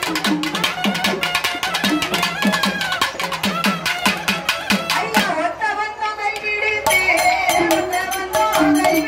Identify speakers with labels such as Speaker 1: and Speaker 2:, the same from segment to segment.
Speaker 1: ஐயா ஒத்த வந்தம் கை பிடித்து ஒத்த வந்தம் கை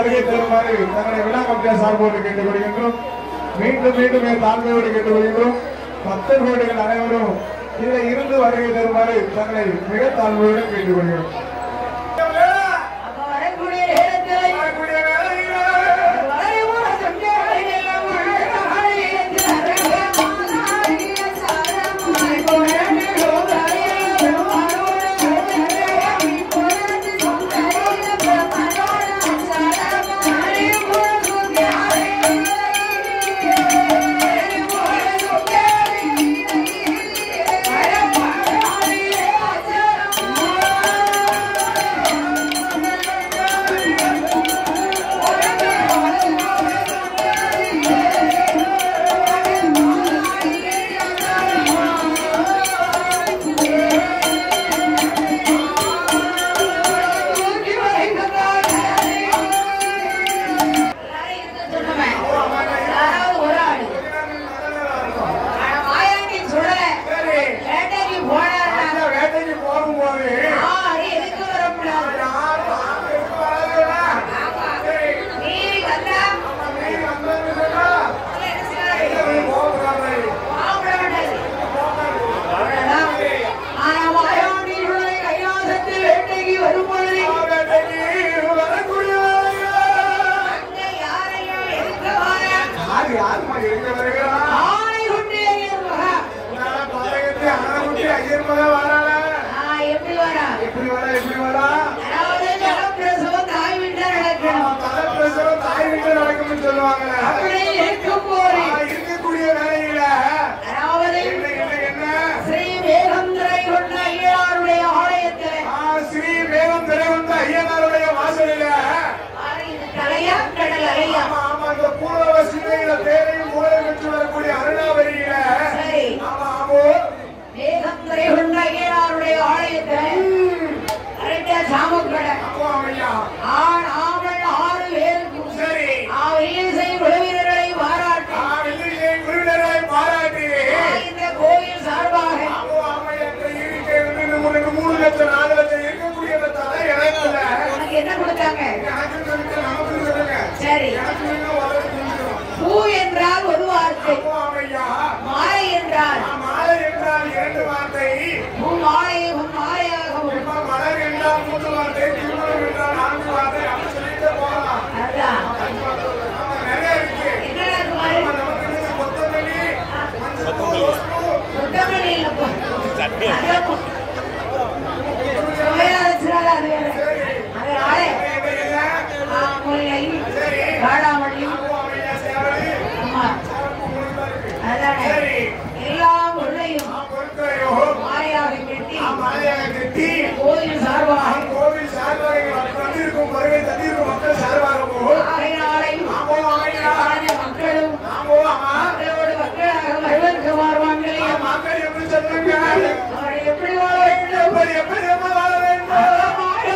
Speaker 2: வருகை தருமாறு தங்களை விழா கமிட்டியார் சார்போடு கேட்டுக்கொள்கின்றோம் மீண்டும் மீண்டும் என் தாழ்மையோடு கேட்டுக்கொள்கின்றோம் பக்தர்களுடைய அனைவரும் இதில் இருந்து வருகை தருமாறு தங்களை மிக தாழ்மையோடு கேட்டுக்கொள்கிறோம்
Speaker 1: அப்ப வரக்கூடிய நேரத்தில்
Speaker 2: வரக்கூடிய வேளையிலே
Speaker 1: வரைமுறை தொண்டர்களை எல்லாம் உலகமாக யாராவது ஒரு ஆளு ஆனா மாயாண்டி சொல்லல வேட்டைக்கு போனாருன்னா
Speaker 2: அந்த வேட்டைக்கு போகும்போது
Speaker 1: யாரு எதுக்கு வரக்கூடாது
Speaker 2: யாரும் ஆபத்துக்கு வராதுடா. சரி,
Speaker 1: நீ வந்தா
Speaker 2: நீ வந்ததுன்னு சொன்னா,
Speaker 1: என்ன செய்வாரு?
Speaker 2: நீ போகக்கூடாது.
Speaker 1: சாப்பிட மாட்டாரு. அவ்வளவுதான். ஆனா மாயாண்டி சொல்லலை கைலாசத்தில் வேட்டைக்கு வரும்பொழுது
Speaker 2: வேட்டைக்கு வரக்கூடிய வேளையிலே
Speaker 1: அங்க யாரையும் எதுக்க வாரா?
Speaker 2: யார் யாரும்மா இருக்க வருகிறான்
Speaker 1: ஆணை கொண்டு எறியர் மகா.
Speaker 2: நான் பாதகத்தை அண்ணாக்குட்டி ஐயர் மகன் வராளே.
Speaker 1: ஆ, எப்படி வரா?
Speaker 2: எப்படி வரா எப்படி வரா
Speaker 1: அதாவது ஜலப்பிரசவம் தாய் வீட்டா நடக்கணும்.
Speaker 2: தலை பிரசவம் தாய் வீட்டில் நடக்கும்னு சொல்லுவாங்க
Speaker 1: அப்படி இருக்கும் போது
Speaker 2: ஆ, இருக்கக்கூடிய வேலையில
Speaker 1: அதாவது
Speaker 2: என்ன என்ன என்ன
Speaker 1: ஸ்ரீ வேகந்திரை கொண்ட ஐயனாருடைய ஆலயத்தில்
Speaker 2: ஆ, ஸ்ரீ வேகம் திரைவந்த ஐயனாருடைய வாசலில
Speaker 1: இது தலையா கடல் அலையா
Speaker 2: ஆமா ஆமா இந்த பூர்வ சிந்தையில பேரையும் மூளை பெற்று வரக்கூடிய அருணாவரியில
Speaker 1: சரி
Speaker 2: ஆமா ஆமோ
Speaker 1: வேகந்திரை கொண்ட ஐயனாருடைய ஆலயத்தில் கரெக்டா சாமக்கடை
Speaker 2: ஆமா ஐயா
Speaker 1: ஆண் ஆவல் ஆறு பேருக்கும்
Speaker 2: சரி
Speaker 1: இசை உறவினர்களை பாராட்டி
Speaker 2: ஆ, வெள்ளியை குருவினரை பாராட்டி
Speaker 1: இந்த கோயில் சார்பாக
Speaker 2: ஆமோ ஆமையா இந்த இருக்கை வந்து இந்த மூணு மூணு லட்சம் நாலு லட்சம் இருக்கக்கூடிய அந்த தலை இறங்கல
Speaker 1: உனக்கு என்ன கொடுத்தாங்க
Speaker 2: எனக்கு சொல்லுங்க நமக்கு சொல்லுங்க
Speaker 1: சரி
Speaker 2: எனக்கு சொல்லுங்க உதவி செஞ்சிடும்
Speaker 1: பூ என்றால் ஒரு வார்த்தை
Speaker 2: ஆமோ ஆமையா
Speaker 1: மாலை என்றால்
Speaker 2: மாலை என்றால் இரண்டு வார்த்தை
Speaker 1: பூ மாலையும் மாலையாகவும்
Speaker 2: இப்ப மலர் என்றால் மூன்று வார்த்தை திருமணம் என்றால் நான்கு வார்த்தை அப்படி சொல்லிட்டு போகலாம்
Speaker 1: அதான்
Speaker 2: ஆமா, நிறைய இருக்கு
Speaker 1: என்னடா இது மாதிரி?
Speaker 2: ஆமா, நமக்கு இது கொத்தமல்லி மஞ்சள் தூள், ரோஸ்பூ,
Speaker 1: சுத்தமல்லி இல்லப்பா. அதான் பு- சுவையா வச்சிடாத அது வேற. அதனால,
Speaker 2: இது என்ன?
Speaker 1: ஆ, முல்லை,
Speaker 2: சரி
Speaker 1: வாடாமல்லி,
Speaker 2: ஆமோ ஆமையா சேவல்
Speaker 1: ஆமா,
Speaker 2: சிவப்பு மூணு தான் இருக்கு
Speaker 1: அதானே.
Speaker 2: சரி
Speaker 1: எல்லா முல்லையும்
Speaker 2: ஆ, பொருட்களையோ
Speaker 1: மாலையாக கட்டி
Speaker 2: ஆ, மலையாக கட்டி
Speaker 1: கோயில் சார்பாக
Speaker 2: கோவில் சார்பாக தந்திருக்கும் வருகை தந்திருக்கும் மக்கள் சார்பாகவோ
Speaker 1: ஆகையினாலையும்
Speaker 2: ஆமோ ஆமையா
Speaker 1: ஆன மக்களும்
Speaker 2: ஆமோ ஆமா
Speaker 1: மக்களோடு மக்களாக வருவதற்கு மாறுவாங்களே
Speaker 2: மக்கள் எப்படி சொல்லுங்க
Speaker 1: அவரை எப்படி வாழ வேண்டும்
Speaker 2: எப்படி எப்படி நம்ம வாழ வேண்டும்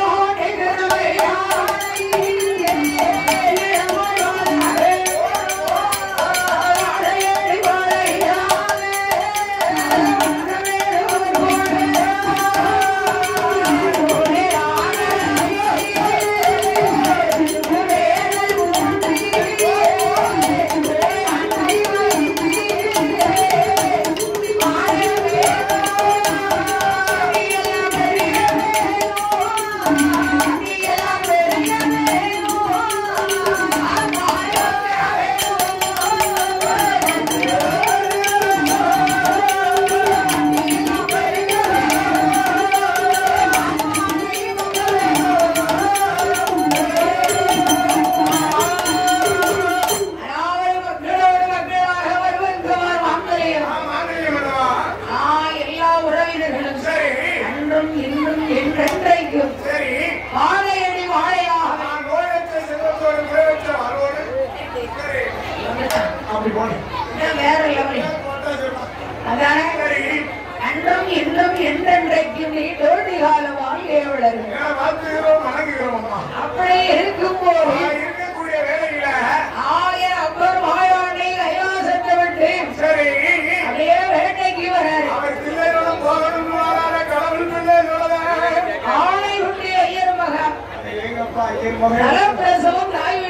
Speaker 1: அதாவது மக்களோடு மக்களாக வருவதற்கு மாறுவாங்களேயும்
Speaker 2: மாங்கல்யம் அல்லவா?
Speaker 1: ஆ, எல்லா உறவினர்களும்
Speaker 2: சரி
Speaker 1: அன்றும் இன்றும் என்றென்றைக்கும்
Speaker 2: சரி
Speaker 1: வாழையடி வாழையாக
Speaker 2: நான் நோயற்ற செல்வத்தோடு குறைவற்ற வாழ்வோடு சரி அப்படி போனேன்
Speaker 1: இன்னும் வேற லெவல்
Speaker 2: போட்டா சொல்லுமா?
Speaker 1: அதானே
Speaker 2: சரி
Speaker 1: அன்றும் இன்றும் என்றென்றைக்கும் நீ தோட்டி கால வாழ்க்கை வளரும்
Speaker 2: ஏன்னா வாழ்த்துகிறோம் வணங்குகிறோம் அம்மா
Speaker 1: அப்படி இருக்கும் போது
Speaker 2: நான் இருக்கக்கூடிய வேலையில
Speaker 1: ஆயிரம் அப்பர் மாயாண்டி கைலாசத்தை விட்டு
Speaker 2: சரி
Speaker 1: அப்படியே வேட்டைக்கு வராரு
Speaker 2: அவர் பிள்ளைகளோட போகணும்னு வராத கடவுள் பிள்ளை சொல்லல
Speaker 1: ஆணை குட்டி ஐயர் மகன்
Speaker 2: எங்கப்பா ஐயர் மகன்
Speaker 1: நலப்பிரசவம் தாய்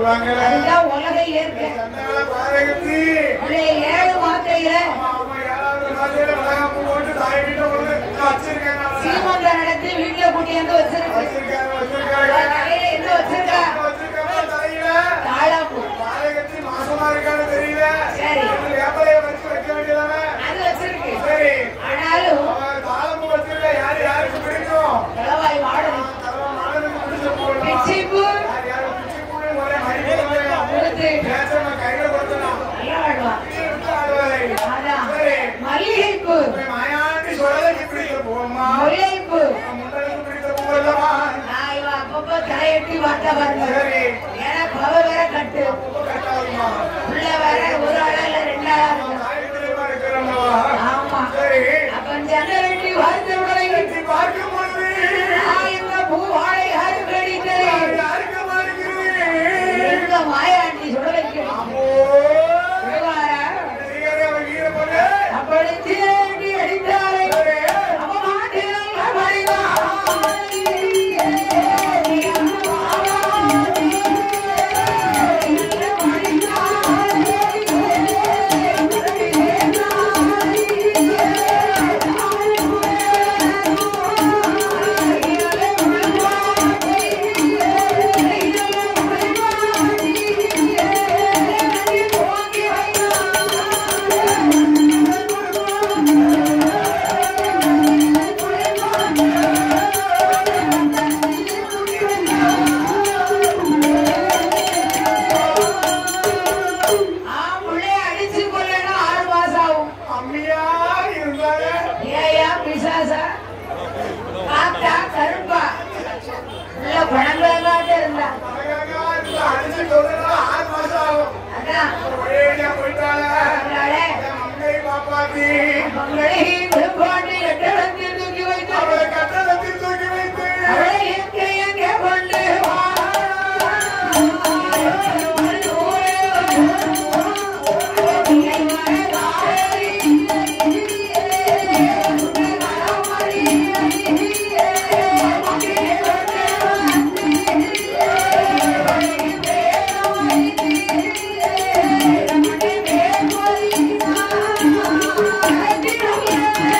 Speaker 2: சொல்லுவாங்கல்ல
Speaker 1: அதுதான் உலக இயற்கை
Speaker 2: சந்தன பாதகத்தி
Speaker 1: உடைய ஏழு மாத்தையில
Speaker 2: அவங்க ஏழாவது மாதத்துல வளகாப்பு போட்டு தாய் வீட்டை கொண்டு வச்சிருக்காங்க அவளை.
Speaker 1: சீமந்தம் நடத்தி வீட்டுல கூட்டியாந்து வச்சிருக்கு
Speaker 2: வச்சிருக்காங்க வச்சிருக்காங்க
Speaker 1: தலையில என்ன வச்சிருக்கா
Speaker 2: வச்சிருக்காங்க தலையில
Speaker 1: தாழாப்பூ
Speaker 2: பாதகத்தி மாசமா இருக்கான்னு தெரியல
Speaker 1: சரி.
Speaker 2: இது வேப்பலைய வச்சு வைக்க வேண்டியதானே
Speaker 1: அது வச்சிருக்கு
Speaker 2: சரி
Speaker 1: ஆனாலும்
Speaker 2: அவன் தாளம்பு வச்சிருக்க யாரு யாருக்கு பிடிக்கும்
Speaker 1: தளவாய் வாழணும்
Speaker 2: தலைவன் மாடனுக்கு பிடிச்ச போடலாம்
Speaker 1: பிச்சிப்பூ
Speaker 2: யார் யாருக்கு பிடிச்ச பூவே ஒரே மடிக்கணும்
Speaker 1: கொடுத்து
Speaker 2: பேசணும் கையில கொடுத்தலாம்
Speaker 1: நல்லா வாழ்வான்
Speaker 2: நீ விட்டு ஆடுவாய்
Speaker 1: அதான்
Speaker 2: சரி
Speaker 1: மல்லிகைப்பூ
Speaker 2: மாயாண்டி சொல்றதுக்கு பிடிக்கிற பூவம்மா
Speaker 1: முல்லைப்பூ
Speaker 2: முன்னனுக்கு பிடித்த பூ அல்லவா
Speaker 1: நான் இவ அப்பப்போ தலையெட்டி பார்த்தா பாருங்க
Speaker 2: சரி
Speaker 1: ஏன்னா பவ வேற கட்டு
Speaker 2: பூ கட்டாதுமா
Speaker 1: உள்ள வேற ஒரு ஆளா இல்ல ரெண்டு ஆளா இருக்கும்
Speaker 2: தாய்க்குள்ளேயுமா இருக்கிறல்லவா
Speaker 1: ஆமா
Speaker 2: சரி
Speaker 1: அப்ப ஜன வெட்டி வாழ்த்து விடலை
Speaker 2: நீ பார்க்கும் பொழுது
Speaker 1: நான் இந்த பூ வாழை யாரு கடித்தது
Speaker 2: யார் யாருக்கு மாறுகிறது
Speaker 1: எங்க மாயாண்டி சுட வைக்கணும்
Speaker 2: அம்மோ
Speaker 1: விடுவாரா?
Speaker 2: நீங்களே அவன் வீர பொண்ணு
Speaker 1: அப்படி தேடி அடித்தாரை அவ மாட்டினால் ஆம்பளை அடிச்சு கொள்ளணும் ஆறு மாசம் ஆகும்
Speaker 2: அம்மியா இருந்தாலே
Speaker 1: ஏயா பிசாசா காத்தா கருப்பா உள்ள பணங்களாக இருந்தா
Speaker 2: அழகா இருந்தா அடிச்சு சொல்றதா ஆறு மாசம் ஆகும்
Speaker 1: அதான்
Speaker 2: ஒரேடியா போயிட்டாளே
Speaker 1: அதனால
Speaker 2: என் மங்கை பாப்பாத்தி
Speaker 1: மங்களை விழுப்பாட்டி எட்டடத்தில் தூக்கி வைத்து
Speaker 2: அவளை கட்டடத்தில் தூக்கி வைத்து
Speaker 1: அவளை எங்கே எங்கே கொண்டு வா
Speaker 3: Thank you.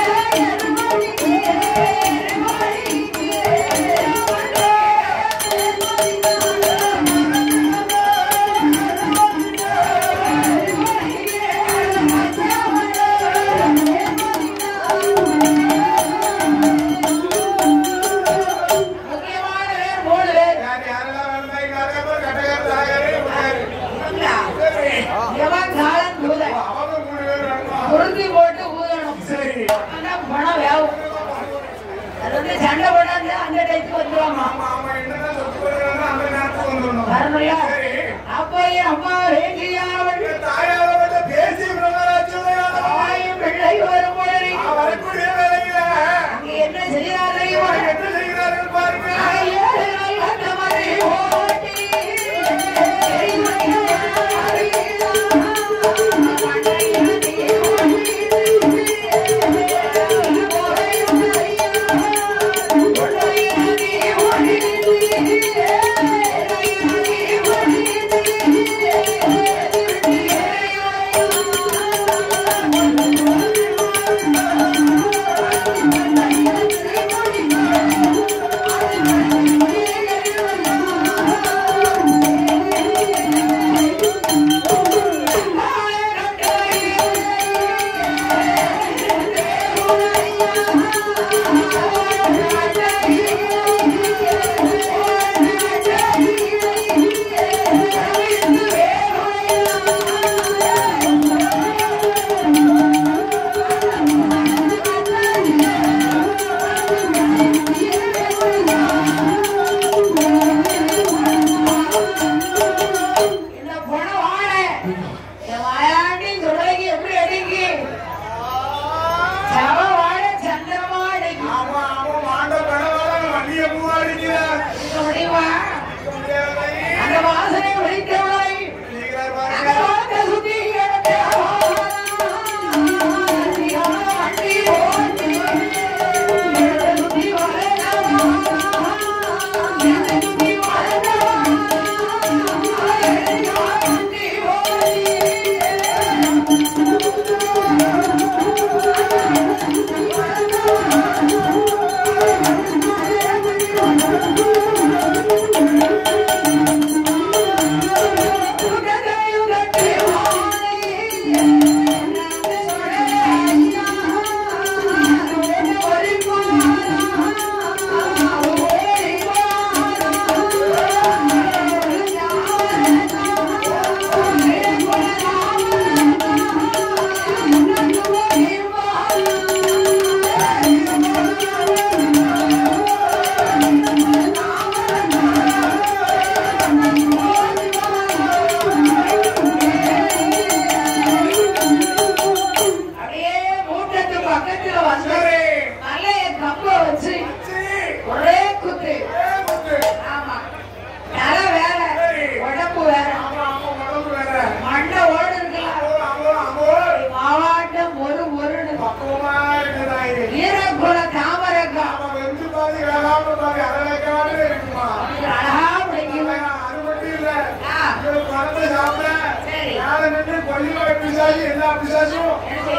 Speaker 1: நேரத்துல வந்து
Speaker 2: சரி.
Speaker 1: மலைய கம்ப வச்சு
Speaker 2: சரி.
Speaker 1: ஒரே குத்து
Speaker 2: ஏ முத்து.
Speaker 1: ஆமா தலை வேற
Speaker 2: சரி.
Speaker 1: உடம்பு வேற
Speaker 2: ஆமா, ஆமா, உடம்பு வேற.
Speaker 1: மண்டை ஓடு இருக்கலாம்
Speaker 2: அம்போ, அம்போ, அம்போ.
Speaker 1: மாவாட்டம் ஒரு ஒருடு
Speaker 2: பக்குவமா இருக்குதா இது?
Speaker 1: ஈரக்குல தாமரக்கா
Speaker 2: ஆமா, வெந்து பாதி, வேகாம பாதி, அரவேக்காடு இருக்குமா?
Speaker 1: அழகா பிடிக்கும்
Speaker 2: அது மட்டும் இல்ல.
Speaker 1: ஆ.
Speaker 2: இவரு பழத்தை சாப்பிட,
Speaker 1: சரி.
Speaker 2: மேல நின்று கொல்லிமலை பிசாசு, எல்லா பிசாசும்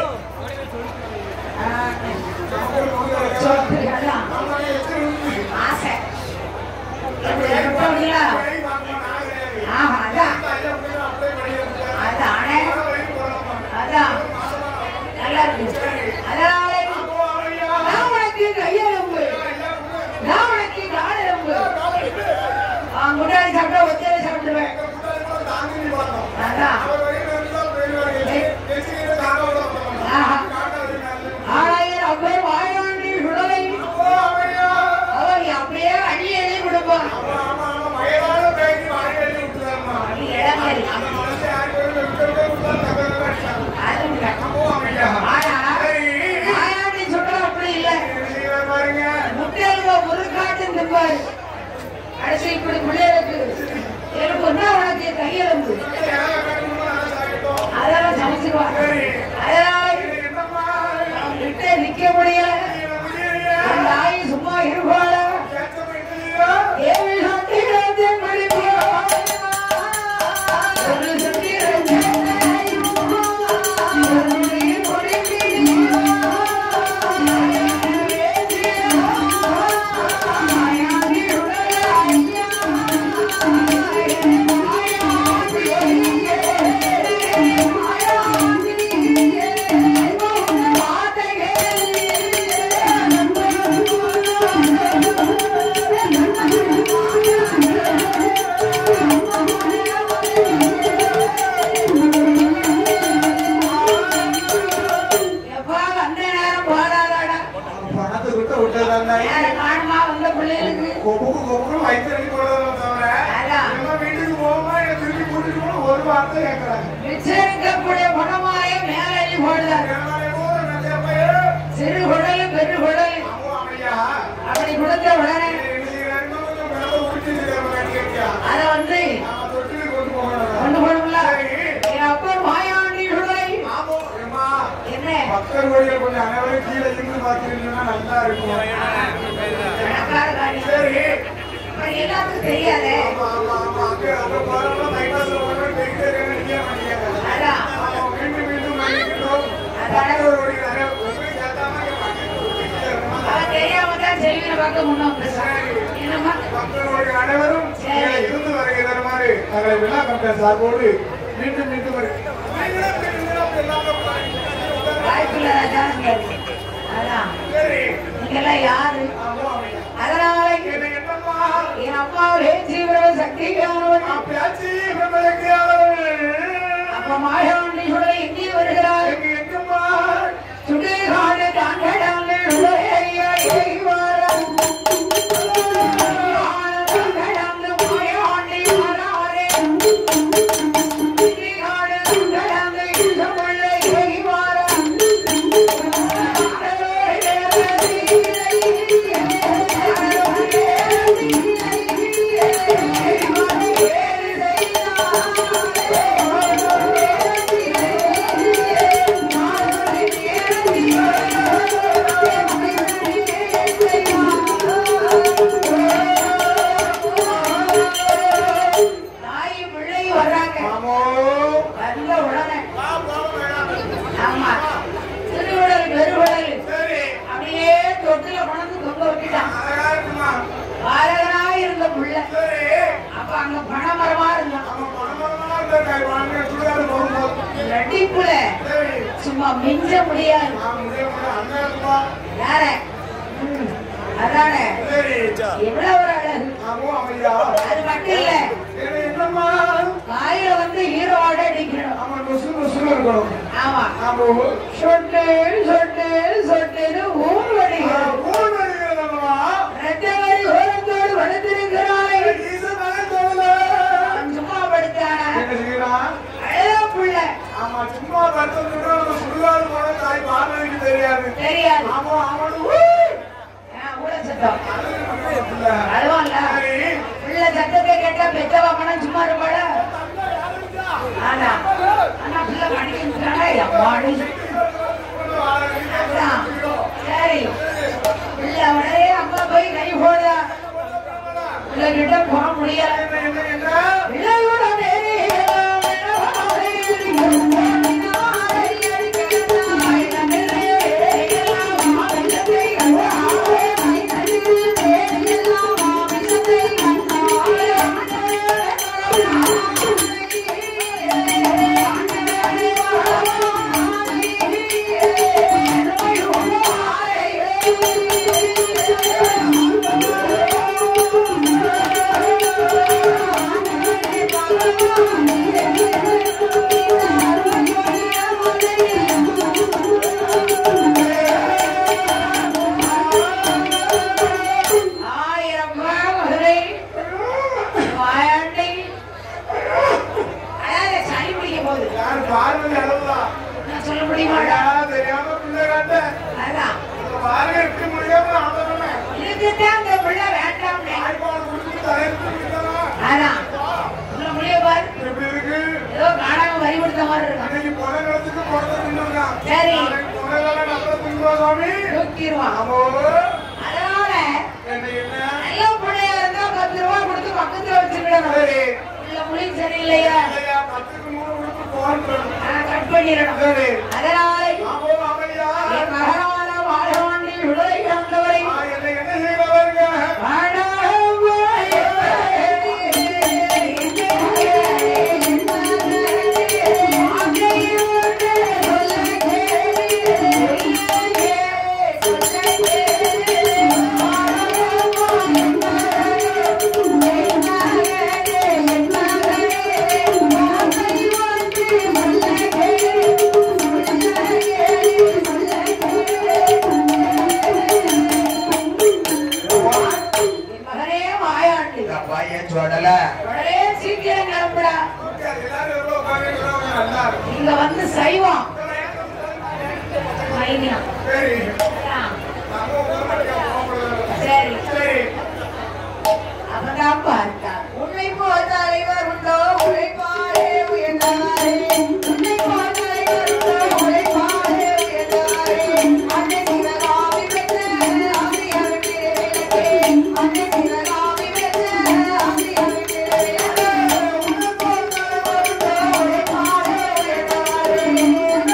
Speaker 1: சொத்து எல்லாம்
Speaker 2: நம்ம எச்சு விழுந்து.
Speaker 1: ஆசை இப்படி இருப்பவங்களா?
Speaker 2: கை வாங்கணும், நான் கிடையாது.
Speaker 1: ஆஹா, அதான்
Speaker 2: ஐயா, உடனே அப்ளை பண்ணிடுங்க.
Speaker 1: அதானே
Speaker 2: ஆனா, வயிறு போடலாமா?
Speaker 1: அதான் நல்லா இருக்கு அதனால
Speaker 2: அப்போ அவரையா,
Speaker 1: நான் உனக்கு கையெழும்பு
Speaker 2: ஐயா, உடனே
Speaker 1: நான் உனக்கு காலெழும்பு
Speaker 2: காலை விட்டு,
Speaker 1: அவன் முன்னாடி சாப்பிட்டா ஒத்தையில சாப்பிடுவேன்
Speaker 2: எங்க முன்னாடி கூட தாங்கி பார்த்தோம்.
Speaker 1: அதான்
Speaker 2: அவர் வயிறு இருந்தா பெரிய வயிறு. எச்சிக்கிட்டு தாங்க விட
Speaker 1: ஆஹா.
Speaker 2: காட்டாது நல்லது.
Speaker 1: ஆளாயிரம் அப்பர் வாயாண்டி சுடலை
Speaker 2: அப்போ அவரையா,
Speaker 1: அவன் அப்படியே அடி எழுதி கொடுப்பான்
Speaker 2: ஆமா, ஆமா, ஆமா, வயதான பேத்தி வாய் எழுதி விட்டுதாம்மா.
Speaker 1: அது இடமாரி
Speaker 2: அந்த மனுஷன் யாருக்கு வேணும், விட்டு விட்டு விட்டா தகவல் அடிச்சான்.
Speaker 1: அது உண்மை.
Speaker 2: அப்போ அவரையா,
Speaker 1: ஆனா
Speaker 2: சரி.
Speaker 1: வாயாண்டி சுடலை அப்படி இல்லை
Speaker 2: என்ன செய்வார் பாருங்க.
Speaker 1: முட்டையில முறுக்காட்டு திம்பாரு கடைசி இப்படி பிள்ளைகளுக்கு எலும்புன்னா உனக்கு கையெலும்பு
Speaker 2: யாரை கட்டணுமோ அதை சாப்பிட்டோம்.
Speaker 1: அதெல்லாம் சமைச்சிருவாங்க
Speaker 2: சரி.
Speaker 1: அதனால
Speaker 2: இது என்னம்மா?
Speaker 1: விட்டு நிக்க முடியல
Speaker 2: இது முடியலையா?
Speaker 1: அந்த ஆயி சும்மா இருப்பாள
Speaker 2: கேட்க முடியலையா?
Speaker 1: ஏழு சட்டிகளத்தை மடிப்பியா ஒரு சட்டிகளை எப்பா வந்த நேரம் போராடாடா
Speaker 2: பணத்தை விட்டு விட்டதாண்டா.
Speaker 1: வேற காணுமா வந்த பிள்ளைகளுக்கு
Speaker 2: கொப்புக்கு கொப்புக்கு வயிற்றுக்கு போடுறதை தவிர,
Speaker 1: அதான்.
Speaker 2: இவன் வீட்டுக்கு போகாம என்னை திருப்பி கூட்டிட்டு போகணும் ஒரு வார்த்தை கேட்கறாங்க.
Speaker 1: விச்சரிக்கக்கூடிய பணமாய மேலடி போடுதார்
Speaker 2: என்னடா போற நல்ல பையன்?
Speaker 1: சிறு குடல் பெரு குடல்
Speaker 2: அம்மா, அமையா.
Speaker 1: அப்படி கொடுத்த உடனே
Speaker 2: என்ன செய்யறாங்க? கொஞ்சம் பணத்தை உடுத்திட்டு இருக்காங்க, கேட்டியா?
Speaker 1: அதை வந்து
Speaker 2: நாம தொட்டிலுக்கு கொண்டு போகணும்.
Speaker 1: கொண்டு போடும்ல
Speaker 2: சரி.
Speaker 1: என் அப்பா மாயாண்டி சுடலை
Speaker 2: ஆமா, ஏம்மா,
Speaker 1: என்ன
Speaker 2: பக்தர் கோயில கொஞ்சம் அனைவரும் கீழே இருந்து பார்த்துருந்தீங்கன்னா நல்லா இருக்கும்
Speaker 1: பணக்கார காரியம்
Speaker 2: சரி
Speaker 1: இப்ப எல்லாத்துக்கும் தெரியாதே
Speaker 2: ஆமா ஆமா ஆமா அங்க அங்க போறவங்க மைனாஸ்ல போறவங்க வெஜிடேரியன் நிக்க மாட்டேங்கிறாங்க
Speaker 1: அதான்
Speaker 2: ஆமா மீண்டும் மீண்டும் மன்னிக்கணும் பக்தர் கோயில் நிறைய உங்களுக்கு கேட்டாம
Speaker 1: அவன் தெரியாம தான் செல்வியை பார்க்க முன்ன வந்துருக்கான் என்னம்மா
Speaker 2: பக்தர் கோயில் அனைவரும் கீழே இருந்து வருகை தருமாறு தங்களை விழா கட்ட சார்போடு மீண்டும் மீண்டும் வருகை
Speaker 1: வாய்ப்புள்ள ஜாஸ்தி அதான்
Speaker 2: சரி
Speaker 1: நீங்கெல்லாம் யாரு
Speaker 2: ஆமா
Speaker 1: அதனால
Speaker 2: என்ன என்னம்மா
Speaker 1: என் அம்மாவே தீவிர சக்திக்கானவன்
Speaker 2: நான் பேச்சு பிரம்மதக்கியாளர்கள்
Speaker 1: அப்ப மாயாண்டி சுடலை இங்கே வருகிறார்
Speaker 2: எங்க எங்கம்மா
Speaker 1: சுடுகாடு தாங்கடாலே சுடலையா இறைவாரம். தாங்கடாலே மாயாண்டி வராரே. சுடுகாடு தாங்கடாலே இசமுள்ள இறைவாரம். தாயும் பிள்ளையும் வர்றாங்க
Speaker 2: மாமோ
Speaker 1: வந்த உடனே
Speaker 2: வா போவோம் வேணாம்
Speaker 1: ஆமா திருவிடல் பெருவிடல்
Speaker 2: சரி
Speaker 1: அப்படியே தொட்டில கொண்டு தொங்க விட்டுட்டான்
Speaker 2: அழகா இருக்குமா
Speaker 1: பாலகனா இருந்த புள்ள
Speaker 2: சரி
Speaker 1: அப்ப அங்க பணமரமா இருந்தான்
Speaker 2: நம்ம பணமா இருந்த கை வாங்க சுடுகாடு போகும்போது
Speaker 1: நடிப்புல
Speaker 2: சரி
Speaker 1: சும்மா மிஞ்ச முடியாது
Speaker 2: நான் முடிய முடியும் அண்ணன் இருக்குமா
Speaker 1: யார ம், அதானே
Speaker 2: சரி
Speaker 1: எவ்வளவு ஒரு அழகு
Speaker 2: ஆமோ அமையா
Speaker 1: அது மட்டும் இல்ல
Speaker 2: என்ன என்னம்மா
Speaker 1: காயில வந்து ஹீரோட அடிக்கணும்
Speaker 2: ஆமா நொசு நொசுன்னு இருக்கணும்
Speaker 1: ஆமா
Speaker 2: ஆமோ
Speaker 1: சொட்டு சொட்டு சொட்டுன்னு ஊர் வடிகள்
Speaker 2: ஊர் வருகிறதல்லவா
Speaker 1: ரெட்டவரி ஓரத்தோடு வளர்த்திருக்கிறாய்
Speaker 2: ஈசன் மகன் சொல்லல
Speaker 1: அவன் சும்மா படுத்தானா
Speaker 2: என்ன செய்யறான்
Speaker 1: அழகா புள்ள
Speaker 2: ஆமா சும்மா படுத்து நம்ம சுடுகாடு போன தாய் பார்வதிக்கு தெரியாது
Speaker 1: தெரியாது
Speaker 2: ஆமா ஆமான்னு
Speaker 1: ஆ, ஊழ சத்தம்
Speaker 2: இல்ல.
Speaker 1: அழுவான்ல
Speaker 2: சரி.
Speaker 1: பிள்ளை சத்தத்தை கேட்டா பெத்தவா மனம் சும்மா இருப்பாள ஆனா ஆனா பிள்ளை படிக்கிறானா எம்மாடி அதான். சரி பிள்ளை உடனே அம்மா போய் கை போடுதா பிள்ளை கிட்ட போக முடியல
Speaker 2: என்ன, என்ன?
Speaker 1: பிள்ளையோட பேரு ஆயிரம் மதுரை வாயாண்டி அதாவது சளி பிடிக்க போகுது
Speaker 2: யார் பார்வதி அளவுதா?
Speaker 1: நான் சொல்ல முடியுமாடா
Speaker 2: யாரா தெரியாம பிள்ளை காட்ட.
Speaker 1: அதான்
Speaker 2: இந்த பார்வை இருக்க முடியாம நான் சொன்னேன்.
Speaker 1: இதுக்குத்தான் அந்த பிள்ளை வேண்டாம்
Speaker 2: தாய்ப்பால் குடிச்சிட்டு தலையில தூக்கிட்டானா?
Speaker 1: அதான் சொல்ல முடிய பாரு
Speaker 2: எப்படி இருக்கு?
Speaker 1: ஏதோ காணாம வரி கொடுத்த மாதிரி இருக்கும்
Speaker 2: அன்னைக்கு பொண்ணை நிலத்துக்கு பொண்ணை தின்னுருக்கான்.
Speaker 1: சரி.
Speaker 2: நாளைக்கு பொண்ணை வேலை நம்மள தின்னுவா சாமி?
Speaker 1: தூக்கிடுவான்
Speaker 2: ஆமோ.
Speaker 1: அதனால
Speaker 2: என்ன, என்ன?
Speaker 1: நல்ல பிள்ளையா இருந்தா பத்து ரூபா கொடுத்து பக்கத்துல வச்சுக்கிடணும்
Speaker 2: சரி.
Speaker 1: இல்ல புளி சரியில்லையா
Speaker 2: இல்லையா, பத்துக்கு நூறு கொடுத்து போன்றோம்.
Speaker 1: நான் கட் பண்ணிடணும்
Speaker 2: சரி.
Speaker 1: அதனால
Speaker 2: ஆமோ, அமைதியா?
Speaker 1: என் மகனான வாழ்வாண்டி விடுதலை வந்தவரை
Speaker 2: ஆ, என்னை என்ன செய்வாருங்க?
Speaker 1: மகனே வாயாண்டு
Speaker 3: பையன் சொல்லல
Speaker 1: உடனே சீக்கிரம் கிளம்புடா
Speaker 2: எல்லாரும் எவ்வளவு உட்கார்ந்திருக்கிறாங்க, நல்லா இருக்கு.
Speaker 1: இங்க வந்து சைவம் சைனியம்
Speaker 2: சரி.
Speaker 1: ஆ,
Speaker 2: நம்ம ஊர் மட்டும் போகக்கூடாது.
Speaker 1: சரி
Speaker 2: சரி.
Speaker 1: அப்பதான் பார்த்தா உன்னை போல் தலைவர் உண்டோ உழைப்பாரே உயர்ந்தாரே உன்னை போல் தலைவர் உண்டோ உழைப்பாரே உயர்ந்தாரே அன்னை சிவகாமி பெற்ற ஆசிரியருக்கு விளக்கே அன்னை சிவகாமி பெற்ற ஆசிரியருக்கு விளக்கே உன்னை போல் தலைவர் உண்டோ உழைப்பாரே உயர்ந்தாரே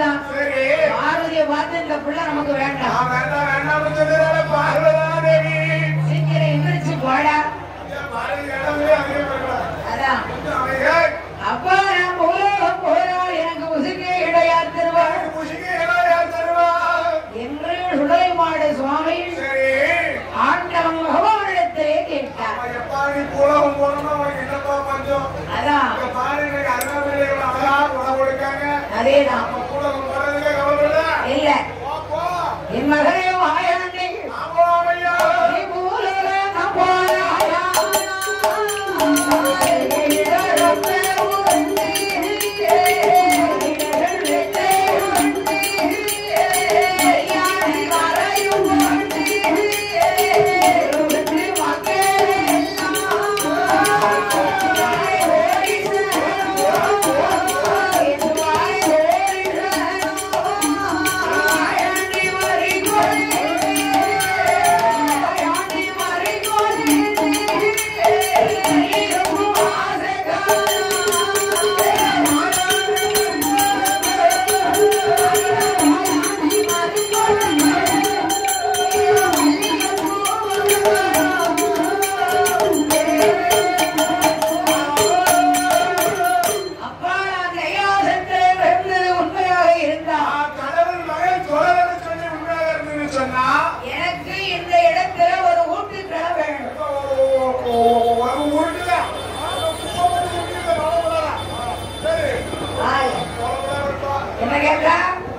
Speaker 1: சரிதான்
Speaker 2: சரி
Speaker 1: மாருதியை பார்த்து இந்த பிள்ளை நமக்கு வேண்டாம்
Speaker 2: நான் வேண்டாம் வேண்டாம்னு சொல்லுறாரு பார்வதா தேவி
Speaker 1: சீக்கிரம் எந்திரிச்சு போடா
Speaker 2: பாரதி இடமே அங்கே வரலாம்
Speaker 1: அதான்
Speaker 2: கொஞ்சம் அமைதியாய்
Speaker 1: அப்பா நான் உலகம் போனால் எனக்கு உசுக்கே இடையார் திருவாள்
Speaker 2: முஷிக்கு இடம் யார் தருவா
Speaker 1: என்று சுடலை மாடு சுவாமி
Speaker 2: சரி
Speaker 1: ஆண்டவன் பகவானிடத்திலே கேட்டார்
Speaker 2: அவன் எப்பா நீ பூலகம் போனோம்னா உனக்கு என்னப்பா பஞ்சம்
Speaker 1: அதான்
Speaker 2: இங்க பாரு இன்னைக்கு அருணாபிள்ளைகள் அழகா உணவு கொடுக்காங்க
Speaker 1: அதேதான்
Speaker 2: நம்ம பூலகம் போறதுக்கு கவலைப்பட
Speaker 1: இல்ல
Speaker 2: போ போ
Speaker 1: என் மகனையும் ஆயாண்டி
Speaker 2: ஆமா ஐயா
Speaker 1: நீ பூலோகம் போனாயா? இடரப்பே உருண்டி, இடர்கள் வெட்டே உருண்டி, யானை மறையும் உருண்டி, உருண்டி மக்களே எல்லாம் வாய் ஓடி சேரும், என் வாய் ஓடி சேரும், ஆயாண்டி மறிகொண்டே, ஆயாண்டி மறிகொண்டே, இருக்கும் அப்பா நான் கையாசத்திலே விழுந்தது உண்மையாக இருந்தால்
Speaker 2: நான் கடவுள் மகன் சோழன்னு சொல்லி உண்மையாக இருந்ததுன்னு சொன்னா
Speaker 1: எனக்கு இந்த இடத்துல ஒரு ஊட்டுக்கிழ வேணும்
Speaker 2: ஒரு உருட்டுல சரி
Speaker 1: ஆய், என்ன கேட்டா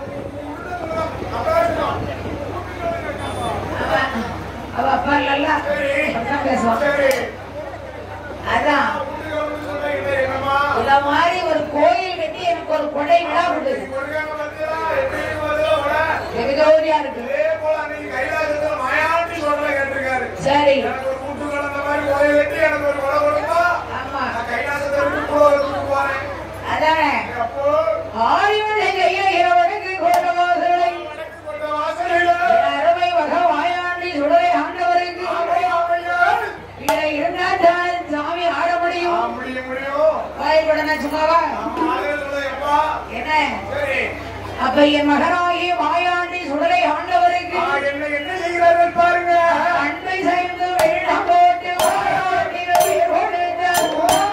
Speaker 1: அவ அவ அப்பா இல்லல்ல அப்படிதான் பேசுவான்
Speaker 2: சரி
Speaker 1: அதான்
Speaker 2: என்னமா
Speaker 1: இத மாதிரி ஒரு கோயில் கட்டி எனக்கு ஒரு கொடை விழா கொடுது
Speaker 2: கொடுக்காம பார்த்தீங்களா எப்படி வருதோ உட
Speaker 1: வெகு ஜோதியா இருக்கு
Speaker 2: இதே போல அன்னைக்கு கைலாசத்துல மாயாண்டி சொல்ற கேட்டிருக்காரு
Speaker 1: சரி
Speaker 2: எனக்கு ஒரு கூட்டு குழந்தை மாதிரி உதவி கட்டி எனக்கு ஒரு கொலை கொடுத்தா
Speaker 1: ஆமா
Speaker 2: நான் கைலாசத்தை விட்டு கூட எடுத்துட்டு போறேன்
Speaker 1: அதானே
Speaker 2: அப்போ
Speaker 1: ஆயுதை கைய இரவனுக்கு கொண்ட வாசலை
Speaker 2: வடக்கு கொண்ட வாசலில
Speaker 1: அருமை வக வாயாண்டி சுடலை ஆண்டவருக்கு
Speaker 2: ஆமையார்
Speaker 1: இதை இருந்தா தான் சாமி ஆட முடியும்
Speaker 2: முடியும் முடியும்
Speaker 1: வாய்ப்படன சும்மாவா
Speaker 2: நம்ம ஆளுகளை எப்பா
Speaker 1: என்ன
Speaker 2: சரி
Speaker 1: அப்ப என் மகனாகிய மாயாண்டி சுடலை ஆண்டவருக்கு
Speaker 2: நான் என்ன என்ன செய்கிறார்கள் பாருங்க
Speaker 1: அன்பை செய்து வெள்ளம் போட்டு வாயாண்டி உயிர் கொடுத்தார்.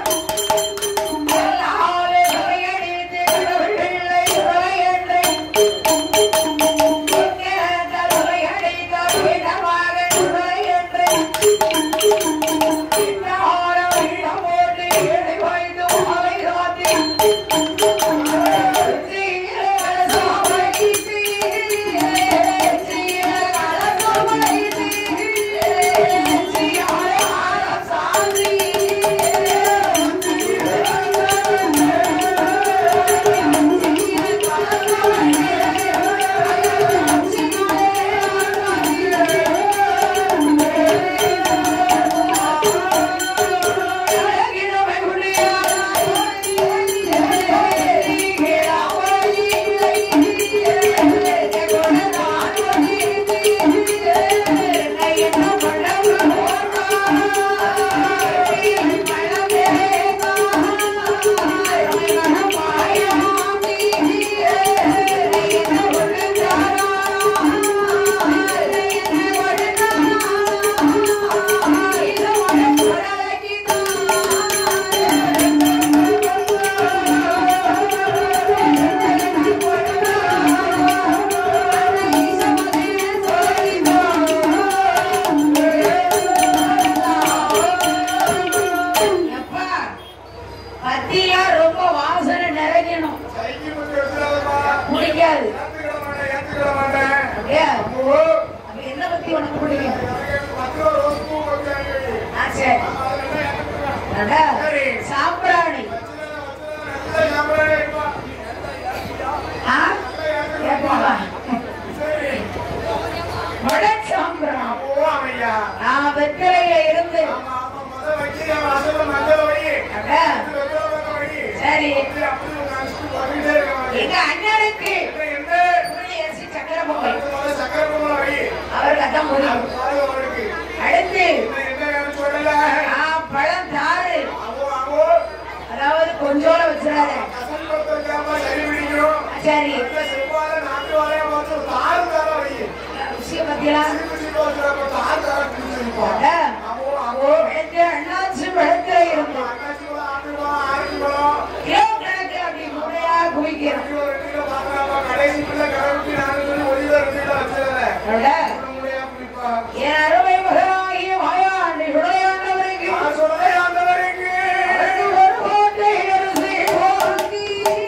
Speaker 1: எல்லாலே தலையடித்து கடவுள் பிள்ளை துறையென்று. இங்கேந்த துறையடித்த வீரமாக துறையென்று. இன்னாரம் வெள்ளம் போட்டு ஏழை வைத்து மாலை சாத்தி. எப்பா, பத்தியா ரொம்ப வாசனை நிறைக்கணும்
Speaker 2: கைக்கு முந்தி வச்சிடாதப்பா
Speaker 1: பிடிக்காது
Speaker 2: ஏத்துக்கிட மாட்டேன் ஏத்துக்கிட மாட்டேன்
Speaker 1: அப்படியா
Speaker 2: அம்மோ,
Speaker 1: அப்ப என்ன பத்தி உனக்கு பிடிக்கும்
Speaker 2: எனக்கு பத்து ரூபா ரோஸ் பூ வச்சாங்க
Speaker 1: ஆ, சரி
Speaker 2: அதெல்லாம் ஏத்துக்கிறேன்
Speaker 1: அடா,
Speaker 2: சரி.
Speaker 1: சாம்பிராணி ஆ? ஏப்பா. வட சாம்பிராணி நான் வெத்தலையில இருந்து அடா, சரி எங்க அண்ணனுக்கு புளி அரிசி சக்கரை பொங்கல் அவருக்கு அதான் முடியும் அடுத்து ஆ, பழம் தாரு அப்படியா
Speaker 2: சிரிப்பு சிரிப்பா வச்சுருக்கா, கொஞ்சம் ஆறுதலா பிடிச்சிருப்போம்.
Speaker 1: அட,
Speaker 2: அவோ, அவோ,
Speaker 1: நேற்று அண்ணாச்சி பழத்துல இருந்து
Speaker 2: அண்ணாச்சி பழம், ஆப்பிள் பழம், ஆரஞ்சு பழம்,
Speaker 1: கிலோ கணக்கில் அப்படி மூடையா குவிக்கிறோம்
Speaker 2: கிலோ, ரெண்டு கிலோ வாங்குறாப்பா. கடைசி பிள்ளை கரவுட்டி நானு சொல்லி ஒரு கிலோ, ரெண்டு கிலோ வச்சிருந்தேன்.
Speaker 1: அதோட
Speaker 2: ஒரு முறையா குடிப்பா.
Speaker 1: என் அருமை மகனாகிய மாயாண்டி விளையாண்டவருக்கு
Speaker 2: நான் சொல்றேன் ஆண்டவருக்கு.
Speaker 1: அவருக்கு ஒரு கோட்டை அரிசி போட்டி.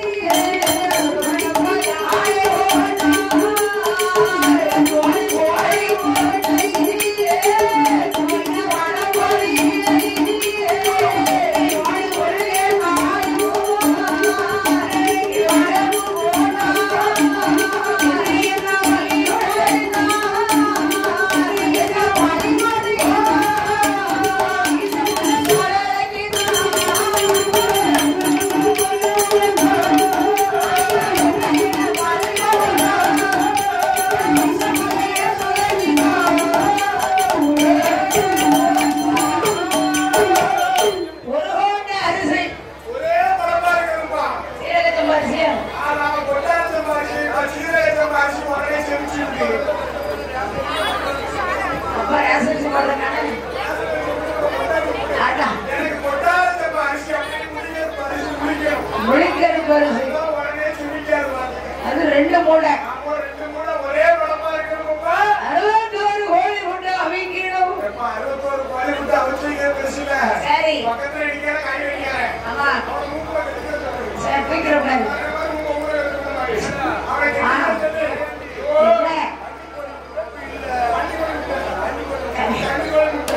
Speaker 1: ஒரு கோட்டை அரிசி
Speaker 2: ஒரே பழமா இருக்கணும்பா.
Speaker 1: சீரகத்து அரிசியா
Speaker 2: ஆ, நாம கொட்டாரத்து அரிசி, ஆ, சீரகத்து அரிசி உடனே செமிச்சிருக்கு.
Speaker 1: அப்பா ரேஷன் போடுறதுனால அதான்
Speaker 2: எனக்கு கொட்டாரத்து அரிசி அப்படியே குடிக்கிறது அரிசி குடிக்கணும்.
Speaker 1: முழிக்கிறது அரிசி
Speaker 2: அதான் உடனே செமிக்காதுப்பா.
Speaker 1: அது ரெண்டு மூடை
Speaker 2: நாம ரெண்டு மூணு ஒரே பழமா இருக்கணும்பா.
Speaker 1: அறுபத்தோரு கோழி கொண்டு அவிக்கணும்
Speaker 2: எப்பா, அறுபத்தோரு கோழி முட்டை அவிச்சு வைக்கிறது பெருசு இல்ல.
Speaker 1: சரி
Speaker 2: பக்கத்துல நிக்கிற கை வைக்கிறேன்.
Speaker 1: ஆமா
Speaker 2: அவன் மூக்குல கடிக்கிறது தப்பு.
Speaker 1: சரி தூக்கிடக் கூடாது
Speaker 2: அதே மாதிரி உங்க ஊர்ல இருக்கிற மாதிரி. அவனை கடிக்கிறது ஓ,
Speaker 1: என்ன?
Speaker 2: கண்ணு கோழி முட்டை.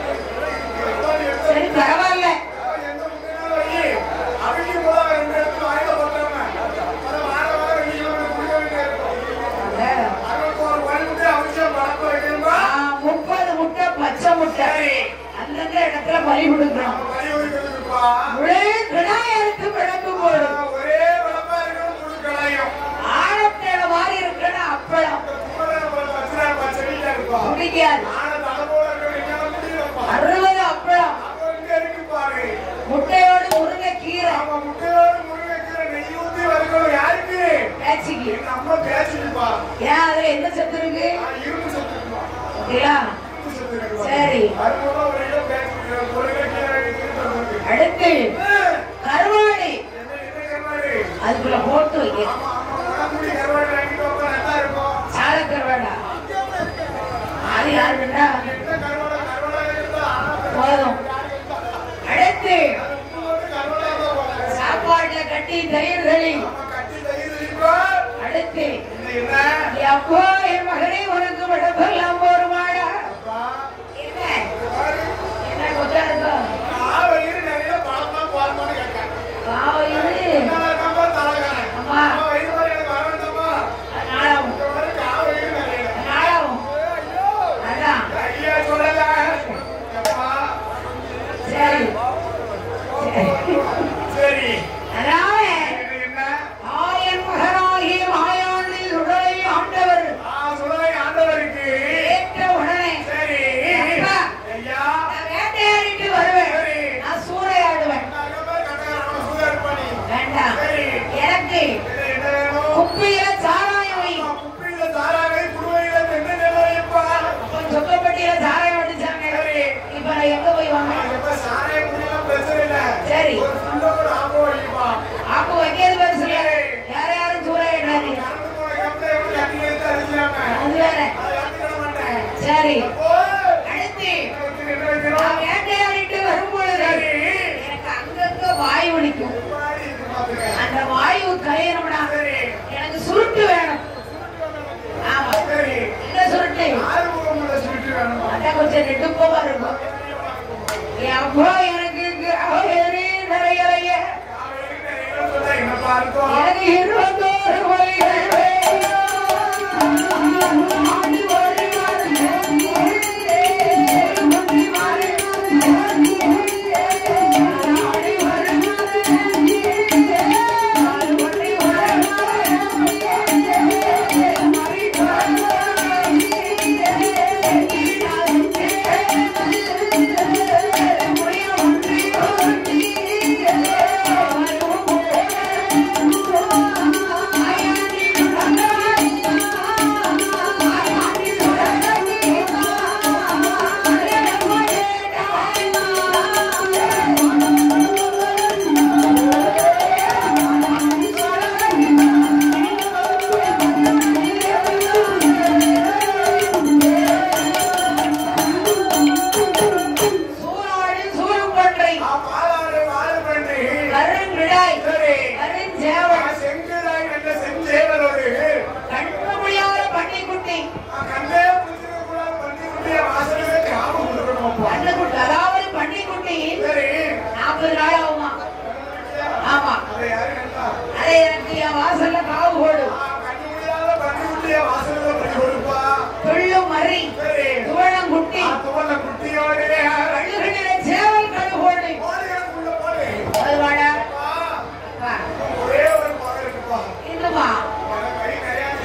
Speaker 1: சரி பரவாயில்ல
Speaker 2: எந்த முட்டைனாலும் வை. அவிக்கும் போது அவன் ரெண்டு இடத்துல வாயில போட்டுறான். அதை வார வாரம் வெள்ளிக்கிழமை குடிக்க வேண்டியது இருக்கும். அறுபத்தோரு கோழி முட்டையை அவிச்சு பழக்க வைக்கணும்பா.
Speaker 1: முப்பது முட்டை பச்சை முட்டை அந்தந்த இடத்துல பலி கொடுக்குறோம்
Speaker 2: அவன் வழி ஒதுக்குறதுக்குப்பா.
Speaker 1: முழு கிடாய் அறுத்து பிழப்பு போடும்
Speaker 2: ஒரே பழமா இருக்கணும் முழு கடாயம்.
Speaker 1: ஆழத்தேட மாதிரி இருக்கணும் அப்பளம்
Speaker 2: இந்த குமரன் பழம் வச்சிருக்காருப்பா, செடியில இருப்பா.
Speaker 1: பிடிக்காது
Speaker 2: ஆனை தலை போல இருக்க வைக்காம முடியலப்பா.
Speaker 1: அறுபது அப்பளம்
Speaker 2: அப்ப இங்க இருக்கு பாரு.
Speaker 1: முட்டையோடு முருங்கை கீரை
Speaker 2: அவன் முட்டையோடு முருங்கைக்கீரை நெய் ஊத்தி வறுக்கணும். யாருக்கு?
Speaker 1: பேச்சுக்கு
Speaker 2: எங்க அம்மா பேசிடுப்பா.
Speaker 1: ஏன் அதுல என்ன சத்து இருக்கு
Speaker 2: நான் இரும்பு சத்து இருக்குப்பா.
Speaker 1: அப்படியா
Speaker 2: இரும்பு சத்து இருக்குப்பா.
Speaker 1: சரி.
Speaker 2: அறுநூறுவா ஒரு கிலோ பேசிட்டு முருங்கைக்கீரை எடுத்துட்டு வந்து.
Speaker 1: அடுத்து கருவாடி
Speaker 2: என்ன என்ன கருவாடு?
Speaker 1: அதுக்குள்ள போட்டு வைக்க
Speaker 2: ஆமா, ஆமா, உடம்புடி கருவாடு வாங்கிட்டு வாப்பா, நல்லா இருக்கும்.
Speaker 1: சால கருவாடா அது யாருன்னா
Speaker 2: என்ன கருவாடா? கருவாடா இருந்தா ஆனா
Speaker 1: போதும் அடுத்து
Speaker 2: உப்பு போட்டு கருவாடா தான் போடுறேன்.
Speaker 1: சாப்பாட்டுல கட்டி தயிர் களி
Speaker 2: நம்ம கட்டி தயிர் இருக்கோம்.
Speaker 1: அடுத்து
Speaker 2: இது என்ன?
Speaker 1: அப்போ என் மகனே உனக்கு விடப்பெல்லாம் போருமாடா
Speaker 2: அப்பா,
Speaker 1: என்ன
Speaker 2: பாரு,
Speaker 1: என்ன கொத்தா இருக்கும்
Speaker 2: காவலில் நிறைய பழம்தான் போடணும்னு கேட்டேன்.
Speaker 1: காவலி
Speaker 2: என்ன இருக்காம்பா தலைகாரன்?
Speaker 1: அம்மா.
Speaker 2: அம்மா, வயிறு மாதிரி எனக்கு வர வேண்டாமா?
Speaker 1: நாளாவும்
Speaker 2: இந்த மாதிரி காவலில் நிறைய.
Speaker 1: நாளாவும்
Speaker 2: ஐயோ,
Speaker 1: அதான்
Speaker 2: ஐயா சொல்லல. அப்பா,
Speaker 1: சரி
Speaker 2: சரி
Speaker 1: அதாவது
Speaker 2: இது என்ன
Speaker 1: ஆயன் மகனாகிய மாயாண்டி உடலை ஆண்டவர்
Speaker 2: ஆ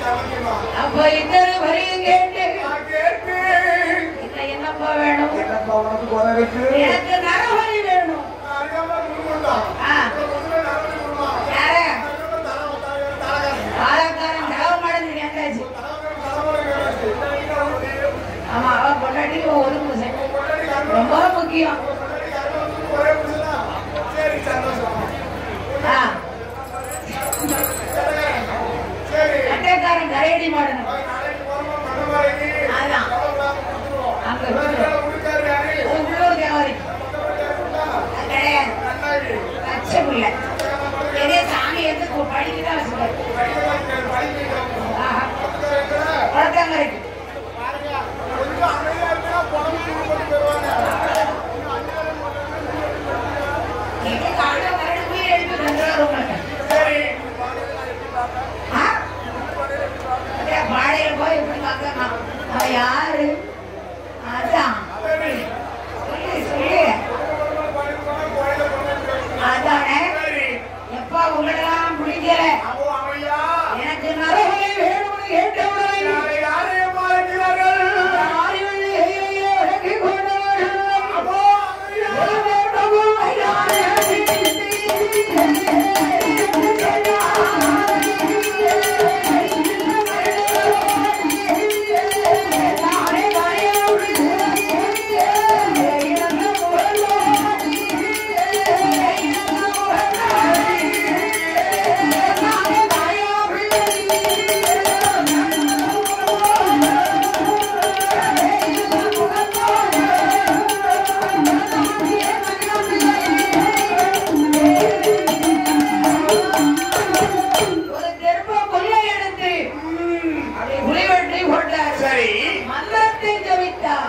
Speaker 2: சமத்துமா.
Speaker 1: அப்ப இன்னொரு வரியும் கேட்டு
Speaker 2: நான் கேட்டு,
Speaker 1: இன்னும் என்னப்பா வேணும்
Speaker 2: என்னப்பா உனக்கு குறை இருக்கு?
Speaker 1: எனக்கு நரவரி வேணும்
Speaker 2: நான் அறியாம குடும்பம்தான்.
Speaker 1: ஆ,
Speaker 2: இந்த முதல்ல நரம்பு குடும்பம்.
Speaker 1: யாரு
Speaker 2: அதுக்கப்புறம் தலை- தலை- தலைகாரம்.
Speaker 1: பாலக்காரன் தரவ மாட்டேன்னு கேட்டாச்சு
Speaker 2: தலைவன் தலைமுறை வேறாச்சு. இந்த வீட்டுல ஒரு
Speaker 1: ஆமா அவன் பொண்டாட்டி இவன் ஒரு புருஷன்
Speaker 2: பொண்டாட்டி கருமம்.
Speaker 1: ரொம்ப முக்கியம்
Speaker 2: பொண்டாட்டி கருமம் ஒரே புருஷன்தான். சரி சந்தோஷம்
Speaker 1: ஆ,
Speaker 2: சரி
Speaker 1: கட்டைக்காரன் கரையடி மாடணும்
Speaker 2: நாளைக்கு போறோமா மண்டபாறைக்கு
Speaker 1: அதான்.
Speaker 2: கவலை கொடுத்துருவோம்
Speaker 1: அங்க
Speaker 2: வேற உடுக்காரு யாரு
Speaker 1: ஒரு உள்ளூர் தேவாரி அது கிடையாது
Speaker 2: நன்னாடி
Speaker 1: பச்சை பிள்ளை பெரிய சாமி எடுத்து கு- படிக்க தான் வச்சுக்காரு ஆஹா குளத்தங்கரைக்கு எங்க காலைல கரடு போய் எழுப்பி ரெண்டு ரூபா ரூம்ல ஆ? அப்படியே பாடையில போய் எப்படி பார்க்கலாம் அவன் யாரு அதான் சொல்லு சொல்லு அதானே எப்பா உங்களெல்லாம் பிடிக்கல எனக்கு நரகளை வேணும்னு கேட்டவுடனே ஆறிவள்ளி ஐயையோ எனக்கு கொண்டவர்கள் ஒரு வேண்டவும் ஒரு கர்ப்ப கொள்ளை எடுத்து அதை உளிவெட்டி போட்டார்
Speaker 2: சரி
Speaker 1: மந்திரத்தை ஜபித்தார்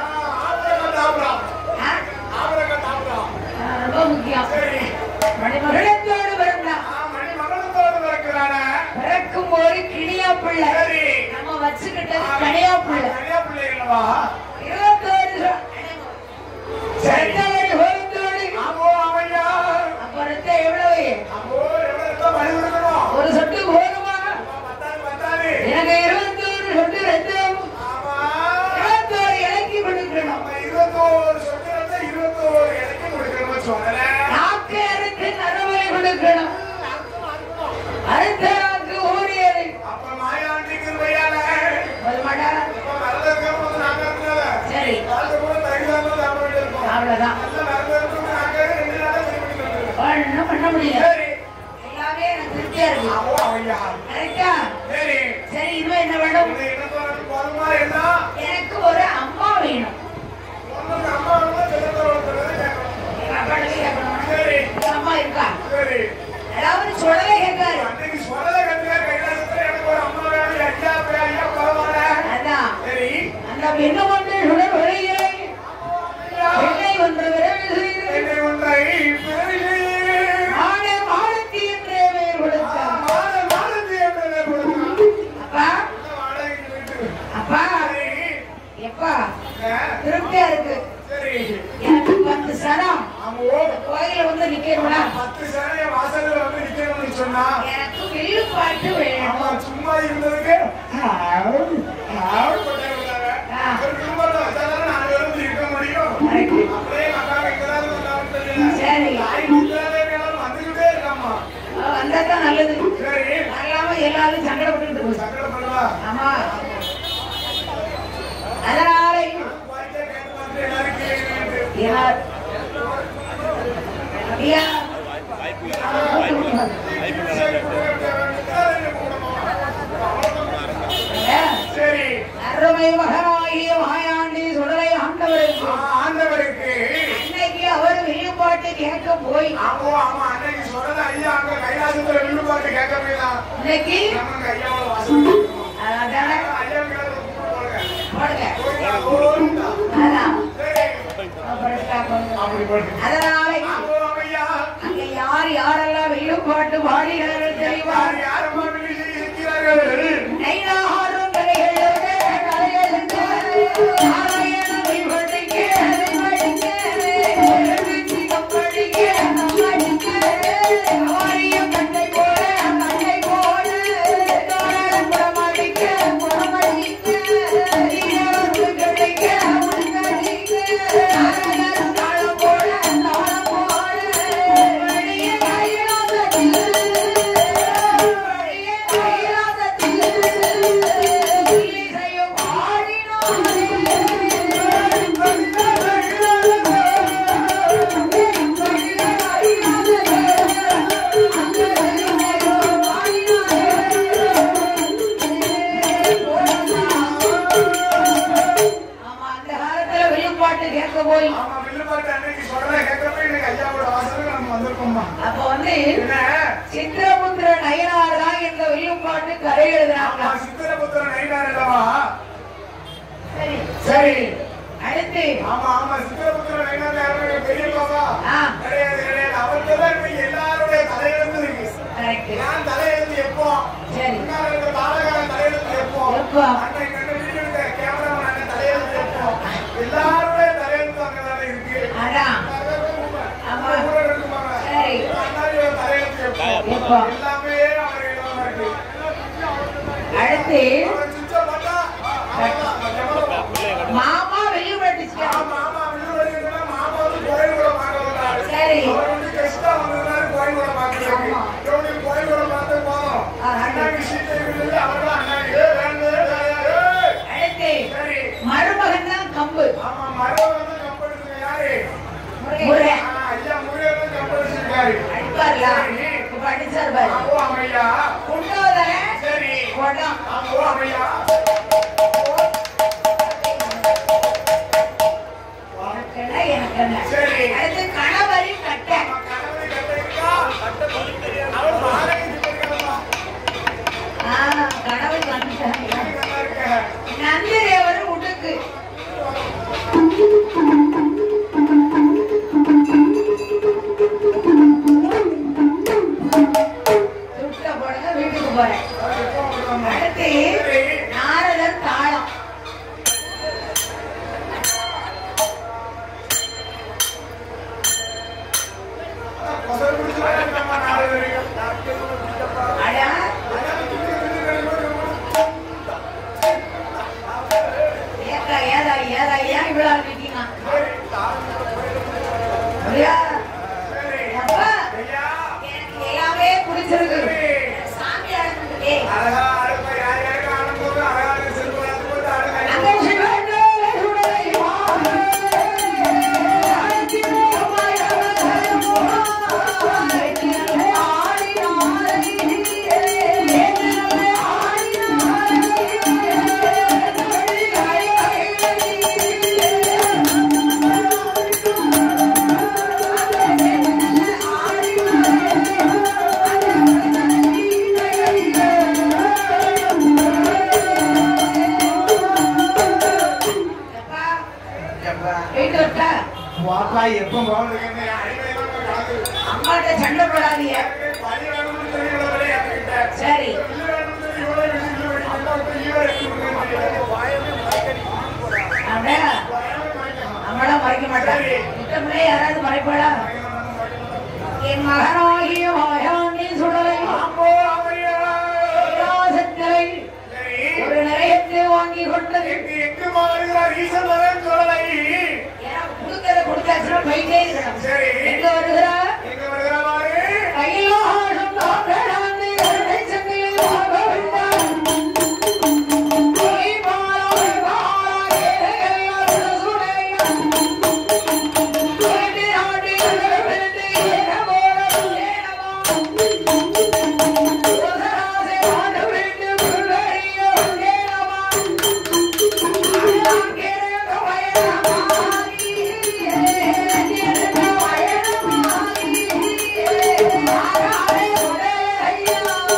Speaker 1: ஆ? ஆ, ரொம்ப முக்கியம்
Speaker 2: சரி
Speaker 1: மணிமகளத்தோடு பிறந்தான்
Speaker 2: ஆ, மணி மகளத்தோடு பிறக்கிறானே.
Speaker 1: பிறக்கும் போது கிணியா பிள்ளை
Speaker 2: சரி
Speaker 1: நம்ம வச்சுக்கிட்டது கனியா பிள்ளை
Speaker 2: நிறைய பிள்ளைகளவா
Speaker 1: இருபத்தோரு சொ-
Speaker 2: சரி
Speaker 1: செத்தவரை ஹோமத்தோடு
Speaker 2: ஆமோ அவையா
Speaker 1: அப்புறத்தை எவ்வளவு
Speaker 2: ஆமோ எவ்வளவு ரத்தம் பலி கொடுக்கணும்
Speaker 1: ஒரு சொட்டு போதுமா
Speaker 2: பத்தாது பத்தாது
Speaker 1: எனக்கு இருபத்தோரு சொட்டு ரத்தம்
Speaker 2: ஆமா
Speaker 1: இருபத்தோரு இலக்கி கொடுக்கணும்
Speaker 2: நம்ம இருபத்தோரு சொட்டு ரத்தம் இருபத்தோரு இலைக்கு கொடுக்கணும்னு சொன்னல
Speaker 1: நாக்கு அறுத்து நரவரை கொடுக்கணும் அறுத்தராக்கு ஊழியரை
Speaker 2: அப்ப மாயாண்டி கிருபையால
Speaker 1: ஒரு மடா
Speaker 2: இப்ப மறந்து இருக்கிறவங்க நாங்க இருக்கிறத
Speaker 1: சரி
Speaker 2: காலத்து கூட தகுந்தாங்க சாப்பிட வேண்டியிருக்கோம்
Speaker 1: அவ்வளவுதான்
Speaker 2: நல்ல மறந்து இருக்கிறவங்க நாங்க ரெண்டு நாளா திருப்பி வந்துருக்கோம்
Speaker 1: ஒண்ணும் பண்ண முடியல
Speaker 2: சரி
Speaker 1: எல்லாமே எனக்கு திருப்தியா இருக்கு
Speaker 2: ஆமோ அவையா
Speaker 1: கரெக்டா
Speaker 2: சரி
Speaker 1: சரி இன்னும் என்ன வேணும்
Speaker 2: இது என்ன தோணுது போதுமா என்ன
Speaker 1: எனக்கு ஒரு அம்மா வேணும்
Speaker 2: ஒண்ணுக்கு அம்மா வந்து செல்லத்தை வளர்த்துறது கேட்கணும்
Speaker 1: எங்க அப்பாட்டவே கேட்கணும்
Speaker 2: சரி
Speaker 1: எங்க அம்மா இருக்கா
Speaker 2: சரி
Speaker 1: அதாவது சொல்லவே கேட்காரு
Speaker 2: அன்னைக்கு சொல்லல கட்டுல கைலாசத்துல எனக்கு ஒரு அம்மா வேணும் ஐயா பே ஐயா பரவாயில்ல
Speaker 1: அதான்
Speaker 2: சரி
Speaker 1: அந்த பெண்ணு கொண்டு சுடர் வருகிறேன் பெண்ணை ஒன்று விரைவில் செய்து
Speaker 2: என்னை ஒன்றை பிறவிலே
Speaker 1: மாட மாடத்தி என்றே பெயர் கொடுத்தார்
Speaker 2: மாத மாதத்தை என்றே கொடுத்தான்.
Speaker 1: அப்பா
Speaker 2: இந்த வாடகைக்கு வீட்டு.
Speaker 1: அப்பா
Speaker 2: சரி
Speaker 1: எப்பா
Speaker 2: ஆ,
Speaker 1: திருப்தியா இருக்கு
Speaker 2: சரி
Speaker 1: எனக்கு பத்து சனம்
Speaker 2: ஆமோ
Speaker 1: கோயில வந்து நிக்கணும்னா
Speaker 2: பத்து சேனைய வாசல்ல வந்து நிக்கணும்னு சொன்னா
Speaker 1: எனக்கு வில்லு பாட்டு
Speaker 2: ஆமா
Speaker 1: வேணும்
Speaker 2: சும்மா இருந்ததுக்கு ஆவு, ஆவு கொண்டாடுறாங்க.
Speaker 1: ஆ.
Speaker 2: ஒரு குடும்பத்தை வச்சாதானே நாலு பேர் வந்து இருக்க முடியும்
Speaker 1: கரெக்ட்.
Speaker 2: அப்படியே அக்காங்க இங்கதான் இருந்தாலும் தெரியல
Speaker 1: சரி
Speaker 2: தாய் வீட்டுல வேணாலும் வந்துகிட்டே இருக்காமா
Speaker 1: வந்தா தான் நல்லது
Speaker 2: சரி
Speaker 1: வரலாம எல்லாரும் சங்கடப்பட்டு போச்சு
Speaker 2: சங்கடப்படுவா
Speaker 1: ஆமா அதனால
Speaker 2: வாய்க்கே கேட்டு பார்த்து எல்லாரும் கேட்கிறேன்
Speaker 1: யார் அப்படியா
Speaker 2: சரி
Speaker 1: அருமை மகனாகிய மாயாண்டி சுடலை ஆண்டவருக்கு
Speaker 2: ஆண்டவருக்கு
Speaker 1: அன்னைக்கு அவர் வில்லுப்பாட்டு கேட்க போய்
Speaker 2: ஆமோ ஆமா அன்னைக்கு சொல்றது ஐயா அங்க கைலாசத்துல வில்லு பார்த்து கேட்க போயிடலாம்
Speaker 1: இன்னைக்கு
Speaker 2: நமக்கு ஐயாவோட வாசல்
Speaker 1: அதான
Speaker 2: ஐயா கிட்ட கூப்பிட்டு போடுங்க
Speaker 1: போடுங்க
Speaker 2: ஓடுங்க.
Speaker 1: அதான்
Speaker 2: சரி
Speaker 1: அப்புறம் stop பண்ணுங்க.
Speaker 2: அப்படி போடுங்க
Speaker 1: அதனால
Speaker 2: ஆமோ ஐயா
Speaker 1: அங்க யார் யாரெல்லாம் வில்லுப்பாட்டு பாடுகிறார்கள் தெரியுமா
Speaker 2: யார் யாரம்மா வில்லு இருக்கிறார்கள்
Speaker 1: நைனாரும் கலைகளோடு கலையெழுந்து நாராயண வழிபடுங்க, வழிபடுங்க, எழுச்சி கம்பளிங்க, கம்பளிங்க, ஆரிய கண்ணை போல, கண்ணை போல, தாராள குடமடிக்க,
Speaker 2: சித்திரபுத்திரன் ஐநாறு அல்லவா
Speaker 1: சரி
Speaker 2: சரி
Speaker 1: அடுத்து
Speaker 2: ஆமா ஆமா சித்திரபுத்திரன் ஐநாறு யாருடைய பெரிய பாபா
Speaker 1: ஆ.
Speaker 2: கிடையாது கிடையாது அவர்கிட்ட தான் இன்னைக்கு எல்லாருடைய தலையெழுத்து இருக்கு
Speaker 1: கரெக்ட்
Speaker 2: நான் தலையெழுத்து எப்போ
Speaker 1: சரி.
Speaker 2: முன்னால இருக்க தாரகாரன் தலையெழுத்து எப்போ
Speaker 1: எப்போ?
Speaker 2: அன்னை கண்டு வீடியோ எடுத்த கேமராமேன் அண்ணன் தலையெழுத்து எப்போ எல்லாருடைய தலையெழுத்து அங்கதானே இருக்கு
Speaker 1: அதான் ஆமா. சரி. எப்போ?
Speaker 2: எல்லாமே அவர் எழுதாம இருக்கு
Speaker 1: அடுத்து
Speaker 2: அவர் சுவிட்சை போட்டா, ஆமா,
Speaker 1: மாமா வெளியே போயிடுச்சு
Speaker 2: ஆமா, ஆமா, வெளில வருகிறதுனா மாமா வந்து கோயில் கூட பார்க்க வந்தாரு.
Speaker 1: சரி.
Speaker 2: அவர் வந்து கெஸ்டா வந்திருந்தாரு கோயில் கூட பார்க்கறதுக்கு.
Speaker 1: ஆமா.
Speaker 2: இவனுக்கு கோயில் கூட பார்த்து போதும்.
Speaker 1: ஆ,
Speaker 2: அண்ணாக்கு சீட்டு இருக்குது, அவர்தான் அண்ணாக்கு. ஏய், வேண்டு, ஏய், ஏய்.
Speaker 1: அடுத்து
Speaker 2: சரி.
Speaker 1: மருமகன் தான் கம்பு
Speaker 2: ஆமா, மருமகன் வந்து கம்பெடுத்துங்க யாரு?
Speaker 1: முருகன்
Speaker 2: ஆ, ஐயா முருகன் வந்து கம்பெடுத்திருக்காரு.
Speaker 1: அடிப்பார்ல இப்ப அடிச்சார் பாரு
Speaker 2: ஆ, ஓ, அம்மையா.
Speaker 1: குண்டோதரன்
Speaker 2: சரி.
Speaker 1: குடம்
Speaker 2: ஆ, ஓ, அம்மையா.
Speaker 1: உனக்குன்னா எனக்கு என்ன
Speaker 2: சரி.
Speaker 1: அடுத்து கணவரி கட்டை
Speaker 2: ஆமா, கணவனை கட்டிருக்கா. அவர் மாலையை கட்டிருக்காரம்மா.
Speaker 1: ஆ, கணவன் வந்துட்டாங்க
Speaker 2: நல்லா இருக்க.
Speaker 1: நந்திதேவர் உடுக்கு சுட்ட போடுங்க வீட்டுக்கு போறேன் அடுத்து நாரதர் தாளம்
Speaker 2: முதல் பிடிச்சு நம்ம நாலு வரைக்கும்.
Speaker 1: அடா ஏக்கா ஏதா ஏதா ஏன் இவ்வளவு நிக்கீங்க ஐயா அப்பா
Speaker 2: ஐயா,
Speaker 1: எனக்கு எல்லாமே பிடிச்சிருக்கு சாமி அழைச்சிட்டு
Speaker 2: அழகா அழுப்ப யார் யாருக்கு ஆடும்போது அழகான செல்வ போட்டு அழகா
Speaker 1: அங்கே சிவனே சுடலை வாழே வீட்டு விட்டா
Speaker 2: வாப்பா எப்ப போகிறதுக்கு அடிமையில
Speaker 1: அம்மாட்ட சண்டை போடாதீங்க
Speaker 2: பணி வேணும்னு சொல்லி இவ்வளவு ஏற்றுக்கிட்டேன்
Speaker 1: சரி
Speaker 2: இல்ல வேணும்னு சொல்லி இவ்வளவு வெளியே வெடிக்கிட்டு ஈவரை
Speaker 1: அப்படியே நம்மளாம் மறைக்க மாட்டோம் மித்தமில்லை யாராவது மறைப்பாடா என் மகனாகிய மகாண்டி சுடலை சத்தரை ஒரு நிறையத்தை வாங்கி கொண்டது
Speaker 2: எங்கு மாறுகிறார் ஈசன் மகன் சொல்லலை
Speaker 1: எனக்கு கொடுக்கறத கொடுத்தாச்சுன்னா போயிட்டே இருக்கணும்
Speaker 2: சரி.
Speaker 1: எங்க வருகிறா
Speaker 2: எங்க வருகிறாரு
Speaker 1: கையிலாசம் தாங்கடாந்து கருணை சங்கிலில் வாங்க வேண்டாம். கை மாறா, மாறா, ஏழையெல்லாம் சுடசுடையா. கேட்டு ஆடி விழுந்து ஏனமோடு ஏனமா. உலகராசை ஆட வேண்டும் உள்ளடியோ ஏனமா. அண்ணான் கிழக்கு வயனமாகி, கிழக்கு வயனமாகி, ஆகாதே உடையையா.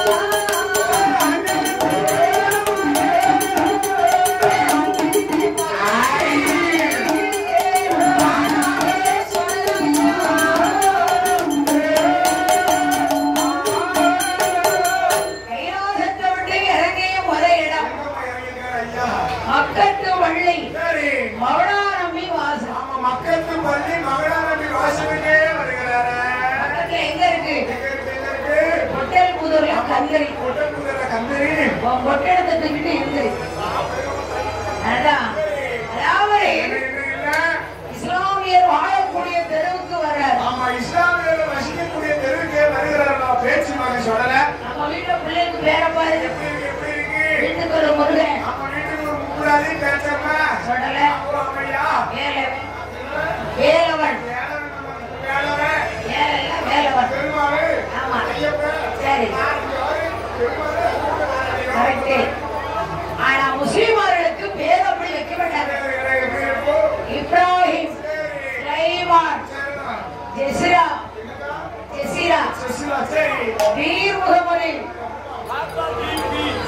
Speaker 1: கைலாசத்தை விட்டு இறங்கிய முத இடம்
Speaker 2: ஐயா
Speaker 1: மக்கட்டு வள்ளி
Speaker 2: சரி
Speaker 1: மௌனாரம்பி வாசம்
Speaker 2: ஆமா மக்களுக்கு பள்ளி மகளாரம்பி வாசலுக்கே வருகிறாரு
Speaker 1: பக்கத்துல எங்க இருக்கு
Speaker 2: எங்க இருக்கு, எங்க இருக்கு?
Speaker 1: பொட்டல் புதூர்ல கந்தரி
Speaker 2: கொட்டக்குதிரை கந்தரி
Speaker 1: உன் பொட்டெடுத்து தூக்கிட்டு இருந்து அதான் அதாவது
Speaker 2: இது இல்ல.
Speaker 1: இஸ்லாமியர் வாழக்கூடிய தெருவுக்கு வர்றாரு
Speaker 2: ஆமா இஸ்லாமியர்கள் வசிக்கக்கூடிய தெருவுக்கே வருகிறார் நான் பேச்சு மகன் சொல்லல
Speaker 1: நம்ம வீட்டுல பிள்ளைக்கு பேர பாரு
Speaker 2: எப்படி இருக்கு, எப்படி இருக்கு
Speaker 1: வீட்டுக்கு ஒரு முருகன்
Speaker 2: நம்ம வீட்டுக்கு ஒரு முப்பதாதி பேச்சம்மா
Speaker 1: சொல்லல
Speaker 2: அப்போ அம்மையா
Speaker 1: வேலவன் வேலவன்
Speaker 2: வேலவன் வேலவன்
Speaker 1: வேலையில வேலவன்
Speaker 2: பெருமாள்
Speaker 1: ஆமா
Speaker 2: ஐயப்பன்
Speaker 1: சரி
Speaker 2: யாரு? பெருமாள்
Speaker 1: கரெக்ட் ஆனா முஸ்லிம்களுக்கு பேர் அப்படி வைக்க மாட்டாங்க
Speaker 2: எப்படி இருக்கும்
Speaker 1: இப்ராஹிம்
Speaker 2: சரி
Speaker 1: சுலைமான்
Speaker 2: சரிதான்.
Speaker 1: ஜெசிரா ஜெசிரா
Speaker 2: சுசிலா, சரி
Speaker 1: வீர் முகமது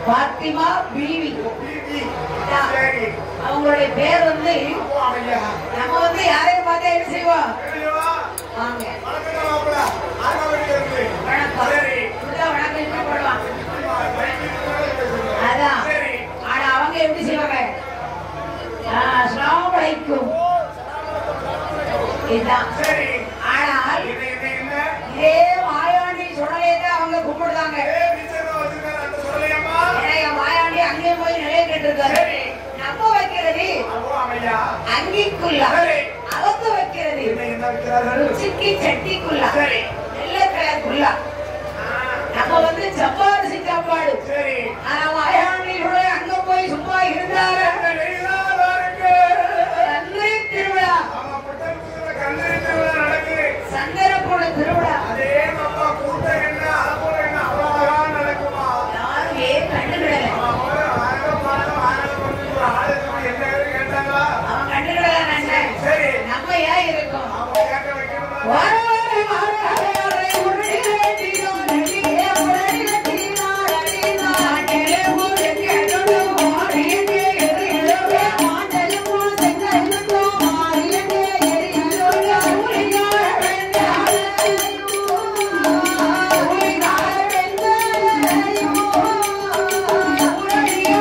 Speaker 1: பாத்திமா பிவி
Speaker 2: பிபி. சரி.
Speaker 1: அவங்களுடைய பேர் வந்து
Speaker 2: அப்போ அமையா.
Speaker 1: நம்ம வந்து யாரையும் பார்த்தா என்ன செய்வோம்
Speaker 2: எப்படிவா?
Speaker 1: வாங்க
Speaker 2: வணக்கங்க மாப்பிள. ஆரம்பத்துல இருந்து.
Speaker 1: வணக்கம்
Speaker 2: சரி.
Speaker 1: இப்படிதான் வணக்கம் இப்படி போடுவாங்க அதான்
Speaker 2: சரி.
Speaker 1: ஆனா அவங்க எப்படி செய்வாங்க அஸ்ஸலாமு அலைக்கும் இதுதான்
Speaker 2: சரி.
Speaker 1: ஆனால்
Speaker 2: இது இது என்ன?
Speaker 1: இதே மாயாண்டி சுடலே தான் அவங்க கும்பிடுதாங்க
Speaker 2: ஏ, நிச்சயமா வச்சிருக்காரு, அந்த சொல்லலையாம்மா?
Speaker 1: ஏன்னா மாயாண்டி அங்கேயும் போய் நிலைய கேட்டிருக்காரு
Speaker 2: சரி.
Speaker 1: நம்ம வைக்கிறது
Speaker 2: அப்போ அமையா.
Speaker 1: அங்கிக்குள்ள
Speaker 2: சரி.
Speaker 1: அவத்து வைக்கிறது
Speaker 2: என்ன என்ன வைக்கிறார்கள்?
Speaker 1: சிக்கி சட்டிக்குள்ள
Speaker 2: சரி.
Speaker 1: வெள்ளை கலருக்குள்ள நம்ம வந்து சப்பாரிசி சாப்பாடு
Speaker 2: சரி.
Speaker 1: ஆனா மாயாண்டியோட அங்க போய் சும்மா இருந்தாரு
Speaker 2: இந்த வெளியிலாதா இருக்கு.
Speaker 1: நன்றி திருவிழா
Speaker 2: ஆமா, புத்தகத்துல கல்லறை திருவிழா நடக்குது.
Speaker 1: சங்கரப்பூட திருவிழா
Speaker 2: அதே நம்ம கூட்டம் என்ன, அலப்பறை என்ன, அவ்வளவு அழகா நடக்குமா?
Speaker 1: யாரும் ஏன் கண்டுக்கிடல
Speaker 2: ஆமா, ஒரு ஆயிரம் பாடம், ஆயிரம் பாடம் ஒரு ஆளு இருக்கணும், என்ன ஏதுன்னு கேட்டாங்களா?
Speaker 1: அவன் கண்டுக்கிடல நன்றி
Speaker 2: சரி.
Speaker 1: நம்ம ஏன் இருக்கோம்
Speaker 2: ஆமா, கேட்க வைக்கணுமா?
Speaker 1: வார வார வார முருகனே தீரோ நடிகே முருகனே தீரோ நடிகா கேளே முருகனே கேளோ மாரியனே எரியோவே மாண்டலே முருகனே மாரியனே எரியோவே முருகா வெந்தாலே முருகா வெந்தாலே முருகா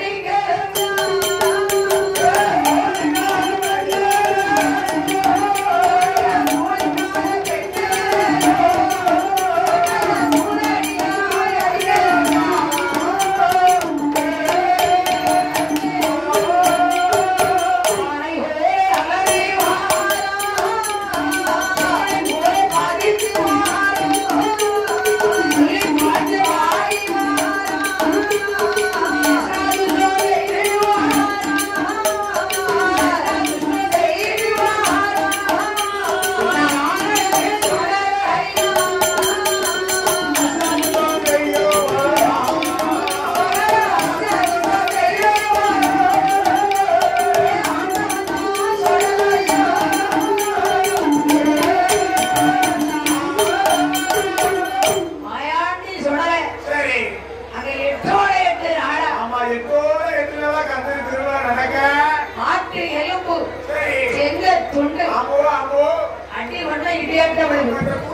Speaker 1: மாயாண்டி சுடலை
Speaker 2: சரி.
Speaker 1: அங்க எட்டோட எட்டு நாடா
Speaker 2: ஆமா, எட்டோட எட்டுலதான் கந்தரி திருவிழா நடக்க.
Speaker 1: ஆட்டு எலும்பு
Speaker 2: சரி.
Speaker 1: செங்க துண்டு
Speaker 2: ஆமோ, ஆமோ.
Speaker 1: அடி வண்ண இடியாட்டம்
Speaker 2: அந்த